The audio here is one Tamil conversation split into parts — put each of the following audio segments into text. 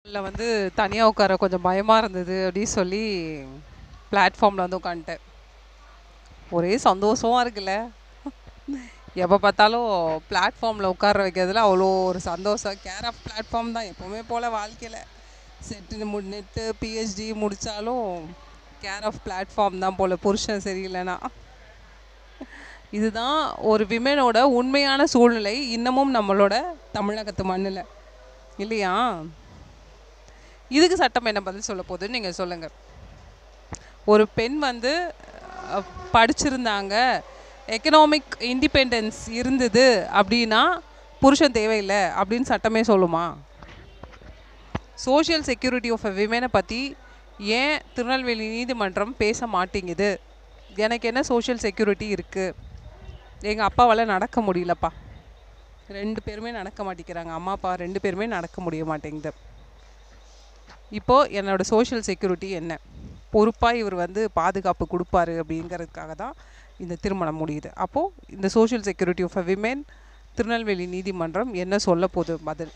உள்ள வந்து தனியாக உட்கார கொஞ்சம் பயமாக இருந்தது அப்படின்னு சொல்லி பிளாட்ஃபார்மில் வந்து உட்காந்துட்டேன் ஒரே சந்தோஷமா இருக்குல்ல எப்போ பார்த்தாலும் பிளாட்ஃபார்மில் உட்கார வைக்கிறதுல அவ்வளோ ஒரு சந்தோஷம் கேர் ஆஃப் பிளாட்ஃபார்ம் தான் எப்போவுமே போல் வாழ்க்கையில் செட்டு மு நெட்டு பிஹெச்டி முடித்தாலும் கேர் ஆஃப் பிளாட்ஃபார்ம் தான் போல் புருஷன் சரியில்லைனா இதுதான் ஒரு விமனோட உண்மையான சூழ்நிலை இன்னமும் நம்மளோட தமிழகத்து மண்ணில் இல்லையா இதுக்கு சட்டம் என்ன பதில் சொல்ல போகுதுன்னு நீங்கள் சொல்லுங்கள் ஒரு பெண் வந்து அஹ், படிச்சிருந்தாங்க எக்கனாமிக் இண்டிபெண்டன்ஸ் இருந்தது அப்படின்னா புருஷன் தேவையில்லை அப்படின்னு சட்டமே சொல்லுமா சோஷியல் செக்யூரிட்டி ஆஃப் அ விமனை பற்றி ஏன் திருநெல்வேலி நீதிமன்றம் பேச மாட்டேங்குது எனக்கு என்ன சோஷியல் செக்யூரிட்டி இருக்குது எங்கள் அப்பாவால் நடக்க முடியலப்பா ரெண்டு பேருமே நடக்க மாட்டேங்கிறாங்க அம்மா அப்பா ரெண்டு பேருமே நடக்க முடிய மாட்டேங்குது இப்போது என்னோட சோஷியல் செக்யூரிட்டி என்ன பொறுப்பாக இவர் வந்து பாதுகாப்பு கொடுப்பாரு அப்படிங்கிறதுக்காக தான் இந்த திருமணம் முடியுது அப்போது இந்த social security of a women Tirunelveli நீதிமன்றம் என்ன சொல்ல போகுது பதில்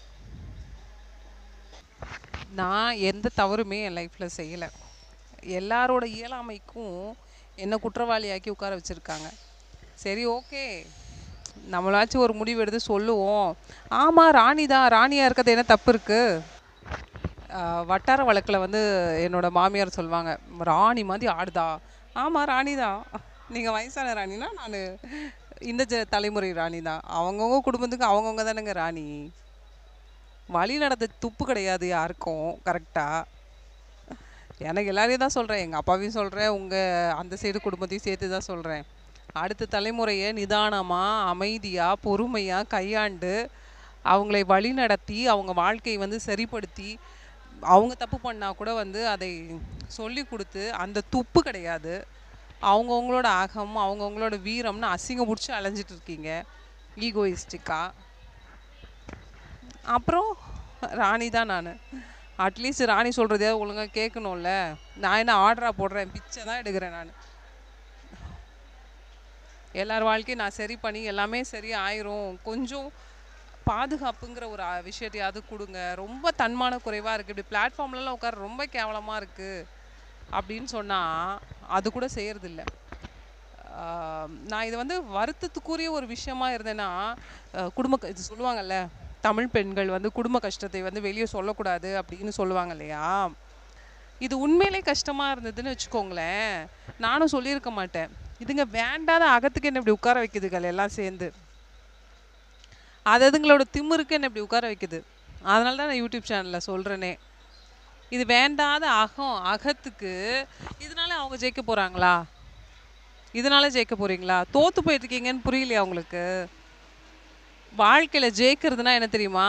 நான் எந்த தவறுமே என் லைஃப்பில் செய்யலை எல்லாரோட இயலாமைக்கும் என்ன குற்றவாளியாக்கி உட்கார வச்சுருக்காங்க சரி ஓகே நம்மளாச்சும் ஒரு முடிவு எடுத்து சொல்லுவோம் ஆமாம் ராணி தான் ராணியாக இருக்கிறது என்ன தப்பு இருக்குது ஆஹ் வட்டார வழக்கில் வந்து என்னோட மாமியார் சொல்லுவாங்க ராணி மாதிரி ஆடுதா ஆமாம் ராணி தான் நீங்கள் வயசான ராணினா நான் இந்த ஜ தலைமுறை ராணி தான் அவங்கவுங்க குடும்பத்துக்கு அவங்கவுங்க தானேங்க ராணி வழி நடந்த துப்பு கிடையாது யாருக்கும் கரெக்டாக எனக்கு எல்லாரையும் தான் சொல்கிறேன் எங்கள் அப்பாவையும் சொல்கிறேன் உங்கள் அந்த சைடு குடும்பத்தையும் சேர்த்து தான் சொல்கிறேன் அடுத்த தலைமுறையை நிதானமாக அமைதியாக பொறுமையாக கையாண்டு அவங்களை வழி நடத்தி அவங்க வாழ்க்கையை வந்து சரிப்படுத்தி அவங்க தப்பு பண்ணால் கூட வந்து அதை சொல்லி கொடுத்து அந்த துப்பு கிடையாது அவங்கவுங்களோட அகம் அவங்கவுங்களோட வீரம்னு அசிங்கம் பிடிச்சி அலைஞ்சிட்டு இருக்கீங்க ஈகோயிஸ்டிக்காக அப்புறம் ராணி தான் நான் அட்லீஸ்ட் ராணி சொல்கிறதே ஒழுங்காக கேட்கணும்ல நான் என்ன ஆர்டராக போடுறேன் பிச்சை தான் எடுக்கிறேன் நான் எல்லார் வாழ்க்கையும் நான் சரி பண்ணி எல்லாமே சரி ஆயிரும் கொஞ்சம் பாதுகாப்புங்கிற ஒரு அ- விஷயத்தையாவது கொடுங்க ரொம்ப தன்மான குறைவாக இருக்குது இப்படி பிளாட்ஃபார்ம்லலாம் உட்கார ரொம்ப கேவலமாக இருக்குது அப்படின்னு சொன்னால் அது கூட செய்யறதில்ல ஆஹ் நான் இது வந்து வருத்தத்துக்குரிய ஒரு விஷயமா இருந்தேன்னா அஹ் குடும்ப க- இது சொல்லுவாங்கல்ல தமிழ் பெண்கள் வந்து குடும்ப கஷ்டத்தை வந்து வெளியே சொல்லக்கூடாது அப்படின்னு சொல்லுவாங்க இல்லையா இது உண்மையிலே கஷ்டமாக இருந்ததுன்னு வச்சுக்கோங்களேன் நானும் சொல்லியிருக்க மாட்டேன் இதுங்க வேண்டாத அகத்துக்கு என்ன இப்படி உட்கார வைக்குதுகள் எல்லாம் சேர்ந்து அது அதுங்களோட திமிருக்கு என்ன இப்படி உட்கார வைக்குது அதனால தான் நான் யூடியூப் சேனலில் சொல்கிறேனே இது வேண்டாத அகம் அகத்துக்கு இதனால அவங்க ஜெயிக்க போகிறாங்களா இதனால ஜெயிக்க போகிறீங்களா தோற்று போயிட்டுருக்கீங்கன்னு புரியலையா உங்களுக்கு வாழ்க்கையில் ஜெயிக்கிறதுனா என்ன தெரியுமா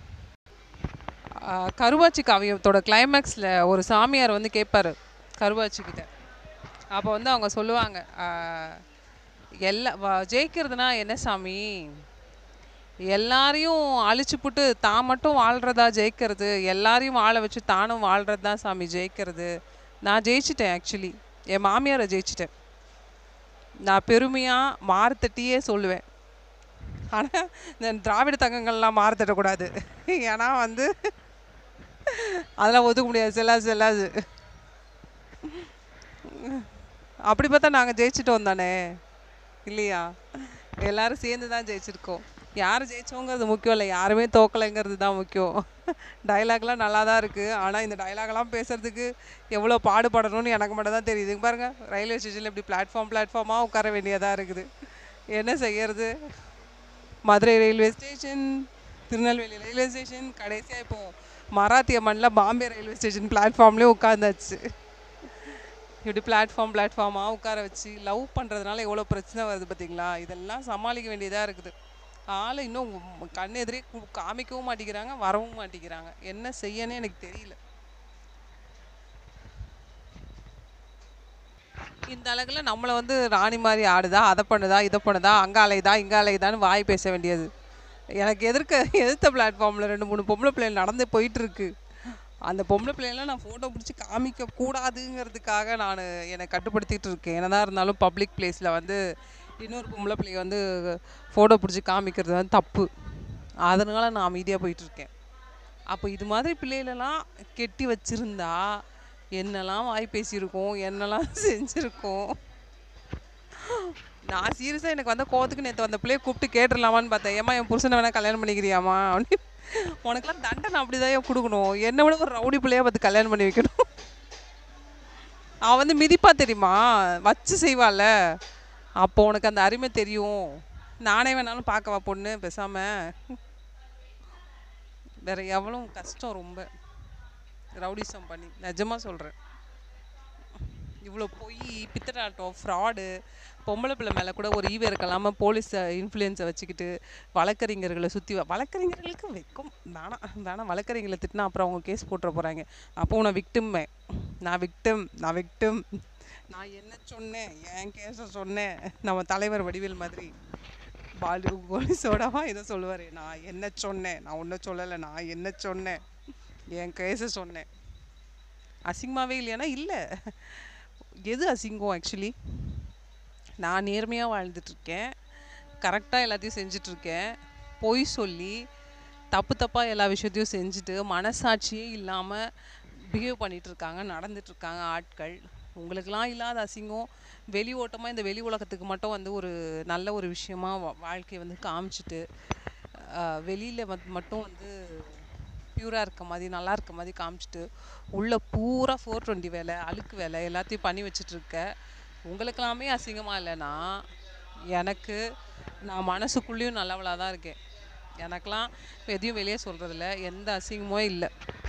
ஆஹ் கருவாச்சி காவியத்தோட கிளைமேக்ஸில் ஒரு சாமியார் வந்து கேட்பாரு கருவாச்சி கிட்ட அப்போ வந்து அவங்க சொல்லுவாங்க ஆஹ் எல்லா வ- ஜெயிக்கிறதுனா என்ன சாமி எல்லாரையும் அழிச்சுப்புட்டு தான் மட்டும் வாழ்கிறதா ஜெயிக்கிறது எல்லாரையும் வாழ வச்சு தானும் வாழ்கிறது தான் சாமி ஜெயிக்கிறது நான் ஜெயிச்சிட்டேன் ஆக்சுவலி என் மாமியாரை ஜெயிச்சிட்டேன் நான் பெருமையாக மாறுத்தட்டியே சொல்லுவேன் ஆனால் இந்த திராவிட தங்கங்கள்லாம் மாறுத்தட்டக்கூடாது ஏன்னா வந்து அதெல்லாம் ஒதுக்க முடியாது செல்லாது செல்லாது அப்படி பார்த்தா நாங்கள் ஜெயிச்சிட்டோம் தானே இல்லையா எல்லாரும் சேர்ந்து தான் ஜெயிச்சிருக்கோம் யார் ஜெயிச்சோங்கிறது முக்கியம் இல்லை யாருமே தோக்கலைங்கிறது தான் முக்கியம் டைலாக்லாம் நல்லா தான் இருக்குது ஆனால் இந்த டைலாக்லாம் பேசுறதுக்கு எவ்வளோ பாடுபடணும்னு எனக்கு மட்டும் தான் தெரியுது இங்க பாருங்க ரயில்வே ஸ்டேஷனில் இப்படி பிளாட்ஃபார்ம் பிளாட்ஃபார்மாக உட்கார வேண்டியதாக இருக்குது என்ன செய்யறது Madurai railway station Tirunelveli railway station கடைசியாக இப்போது மராத்திய மண்ணில் பாம்பே ரயில்வே ஸ்டேஷன் பிளாட்ஃபார்ம்லேயே உட்காந்தாச்சு இப்படி பிளாட்ஃபார்ம் பிளாட்ஃபார்மாக உட்கார வச்சு லவ் பண்ணுறதுனால எவ்வளோ பிரச்சனை வருது பார்த்தீங்களா இதெல்லாம் சமாளிக்க வேண்டியதாக இருக்குது ஆளை இன்னும் உம் கண் எதிரே கு- காமிக்கவும் மாட்டேங்கிறாங்க வரவும் மாட்டேங்கிறாங்க என்ன செய்யனே எனக்கு தெரியல இந்த அழகுல நம்மளை வந்து ராணி மாதிரி ஆடுதா அதை பண்ணுதா இதை பண்ணுதா அங்கே அலையுதா இங்கே அலையுதான்னு வாய் பேச வேண்டியது எனக்கு எதிர்க்க எதிர்த்த பிளாட்ஃபார்மில் ரெண்டு மூணு பொம்பளை பிள்ளைங்க நடந்து போயிட்டு இருக்கு அந்த பொம்பளை பிள்ளைங்களாம் நான் ஃபோட்டோ பிடிச்சி காமிக்க கூடாதுங்கிறதுக்காக நான் என்னை கட்டுப்படுத்திட்டு இருக்கேன் என்னதான் இருந்தாலும் பப்ளிக் பிளேஸில் வந்து இன்னொரு பொம்பளை பிள்ளைங்க வந்து ஃபோட்டோ பிடிச்சி காமிக்கிறது வந்து தப்பு அதனால நான் அமைதியாக போயிட்டு இருக்கேன் அப்போ இது மாதிரி பிள்ளைகளெல்லாம் கெட்டி வச்சிருந்தா என்னெல்லாம் வாய் பேசியிருக்கோம் என்னெல்லாம் செஞ்சுருக்கோம் நான் சீரியஸாக எனக்கு வந்த கோவத்துக்கு நேற்று அந்த பிள்ளைய கூப்பிட்டு கேட்டுடலாமான்னு பார்த்தேன் ஏம்மா என் புருஷனை வேணா கல்யாணம் பண்ணிக்கிறியாமா அப்படின்னு உனக்கெல்லாம் தண்டனை அப்படிதான் ஏன் கொடுக்கணும் என்னை விட ஒரு ரவுடி பிள்ளையா பார்த்து கல்யாணம் பண்ணி வைக்கணும் அவன் வந்து மிதிப்பா தெரியுமா வச்சு செய்வாள்ல அப்போ உனக்கு அந்த அருமை தெரியும் நானே வேணாலும் பார்க்கவா பொண்ணு பேசாம வேற எவ்வளோ கஷ்டம் ரொம்ப ரவுடிசம் பண்ணி நிஜமா சொல்கிறேன் இவ்வளோ பொய் பித்தலாட்டம் ஃப்ராடு பொம்பளை பிள்ளை மேலே கூட ஒரு ஈவே இருக்கலாமல் போலீஸ் இன்ஃப்ளூயன்ஸை வச்சுக்கிட்டு வழக்கறிஞர்களை சுற்றி வழக்கறிஞர்களுக்கு வெக்கம் வேணாம் வேணாம் வழக்கறிஞர்களை திட்டினா அப்புறம் அவங்க கேஸ் போட்டுற போகிறாங்க அப்போ நான் விக்டிம்மே நான் விக்டிம் நான் விக்டிம் நான் என்ன சொன்னேன் என் கேஸை சொன்னேன் நம்ம தலைவர் வடிவேல் மாதிரி பாலு போலீஸோடவா இதை சொல்லுவார் நான் என்ன சொன்னேன் நான் ஒன்றும் சொல்லலை நான் என்ன சொன்னேன் என் கேஸை சொன்னேன் அசிங்கமாகவே இல்லையானா இல்லை எது அசிங்கம் ஆக்சுவலி நான் நேர்மையாக வாழ்ந்துட்டுருக்கேன் கரெக்டாக எல்லாத்தையும் செஞ்சிட்ருக்கேன் பொய் சொல்லி தப்பு தப்பாக எல்லா விஷயத்தையும் செஞ்சுட்டு மனசாட்சியே இல்லாமல் பிஹேவ் பண்ணிகிட்ருக்காங்க நடந்துட்டுருக்காங்க ஆட்கள் உங்களுக்கெல்லாம் இல்லாத அசிங்கம் வெளி ஓட்டமாக இந்த வெளி உலகத்துக்கு மட்டும் வந்து ஒரு நல்ல ஒரு விஷயமா வா- வாழ்க்கையை வந்து காமிச்சிட்டு வெளியில் வந்து மட்டும் வந்து பியூராக இருக்க மாதிரி நல்லா இருக்க மாதிரி காமிச்சிட்டு உள்ள பூரா ஃபோர் டுவெண்ட்டி வேலை அழுக்கு வேலை எல்லாத்தையும் பண்ணி வச்சிட்டு இருக்க உங்களுக்கெல்லாமே அசிங்கமாக இல்லைன்னா எனக்கு நான் மனசுக்குள்ளேயும் நல்லவளாக தான் இருக்கேன் எனக்கெல்லாம் எதையும் வெளியே சொல்கிறதில்ல எந்த அசிங்கமும் இல்லை